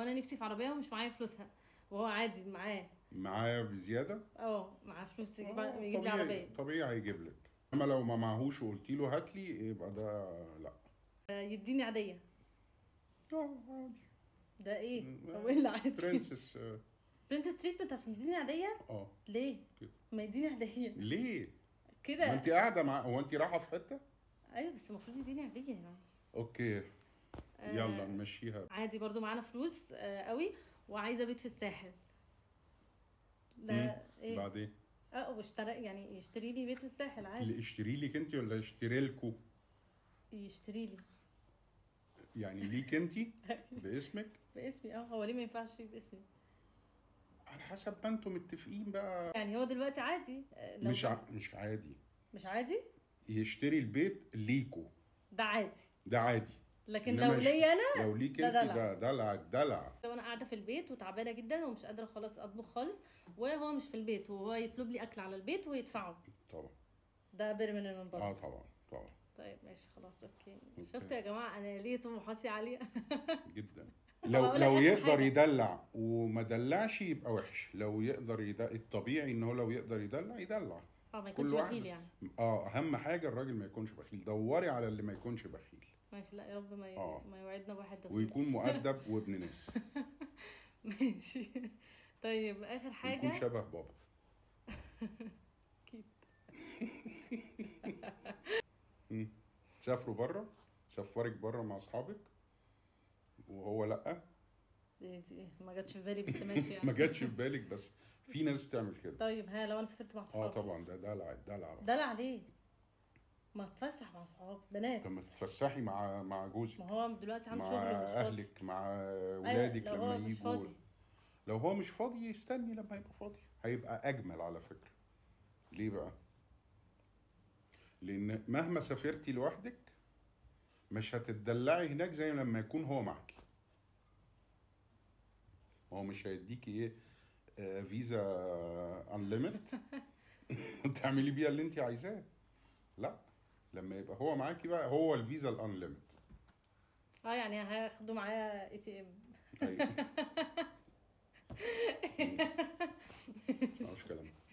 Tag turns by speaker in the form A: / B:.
A: لو انا نفسي في عربيه ومش معايا فلوسها وهو عادي معاه
B: معايا بزياده
A: اه معاه فلوس يجيب
B: آه،
A: يجيب لي
B: طبيعي-
A: عربيه
B: طبيعي هيجيب لك اما لو ما معهوش وقلت له هات لي يبقى ده لا
A: آه، يديني عاديه
B: اه عادي
A: ده ايه
B: م-
A: هو ايه اللي عادي
B: برنسس اه
A: برنسس تريتمنت عشان يديني عاديه
B: آه،
A: ليه
B: كده
A: ما يديني عاديه
B: ليه؟ ما
A: كده
B: انت قاعده مع هو انت رايحه في حته؟
A: ايوه بس المفروض يديني عاديه يعني
B: اوكي
A: آه،
B: يلا نمشيها
A: عادي برضو معانا فلوس آه قوي وعايزه بيت في الساحل لا
B: مم.
A: ايه
B: بعدين
A: اه واشترى يعني يشتري لي بيت في الساحل
B: اللي
A: عادي
B: اشتري لك انت ولا اشتري لكم؟
A: يشتري لي
B: يعني ليك انت باسمك
A: باسمي اه هو ليه ما ينفعش باسمي
B: على حسب ما انتم متفقين بقى
A: يعني هو دلوقتي عادي آه، لو
B: مش
A: كان-
B: ع... مش عادي
A: مش عادي
B: يشتري البيت ليكوا
A: ده عادي
B: ده عادي
A: لكن
B: إنما
A: لو
B: يش-
A: ليا انا
B: لو ليك
A: ده
B: انت
A: دلع.
B: ده دلع دلع
A: لو انا قاعده في البيت وتعبانه جدا ومش قادره خلاص اطبخ خالص وهو مش في البيت وهو يطلب لي اكل على البيت ويدفعه
B: طبعا
A: ده بر من المنبر
B: اه طبعا طبعا
A: طيب ماشي خلاص اوكي
B: أوكي.
A: شفتوا يا جماعه انا ليه طموحاتي عاليه
B: جدا
A: طب
B: لو
A: أقول لك
B: لو
A: آخر
B: يقدر
A: حاجة.
B: يدلع وما دلعش يبقى وحش لو يقدر يدلع الطبيعي ان هو لو يقدر يدلع يدلع
A: اه ما يكونش
B: كل واحد
A: بخيل يعني
B: اه اهم حاجه الراجل ما يكونش بخيل دوري على اللي ما يكونش بخيل
A: ماشي لا يا رب ما ي...
B: آه.
A: ما يوعدنا بواحد بخيل
B: ويكون مؤدب وابن ناس
A: ماشي طيب اخر
B: ويكون
A: حاجه
B: شبه بابا
A: اكيد
B: مم. تسافروا بره سفرك بره مع اصحابك وهو لا
A: دي دي ما جاتش في بالي بس ماشي
B: ما
A: يعني
B: جاتش في بالك بس في ناس بتعمل كده
A: طيب ها لو انا سافرت مع
B: اه
A: صحابي
B: طبعا ده دلع دلع
A: دلع ليه ما اتفسح مع صحابي بنات
B: لما تتفسحي مع مع جوزك
A: ما هو دلوقتي عنده
B: مع
A: شغل ومش فاضي
B: اهلك مع ولادك
A: لو
B: لما
A: هو مش
B: يجوا
A: فاضي.
B: لو هو مش فاضي يستني لما يبقى فاضي هيبقى اجمل على فكره ليه بقى لان مهما سافرتي لوحدك مش هتتدلعي هناك زي لما يكون هو معاكي هو مش هيديكي ايه آه فيزا انليمت تعملي بيها اللي انت عايزاه لا لما يبقى هو معاكي بقى هو الفيزا الانليمت
A: اه يعني هاخده معايا اي تي ام
B: ايوه مش كلام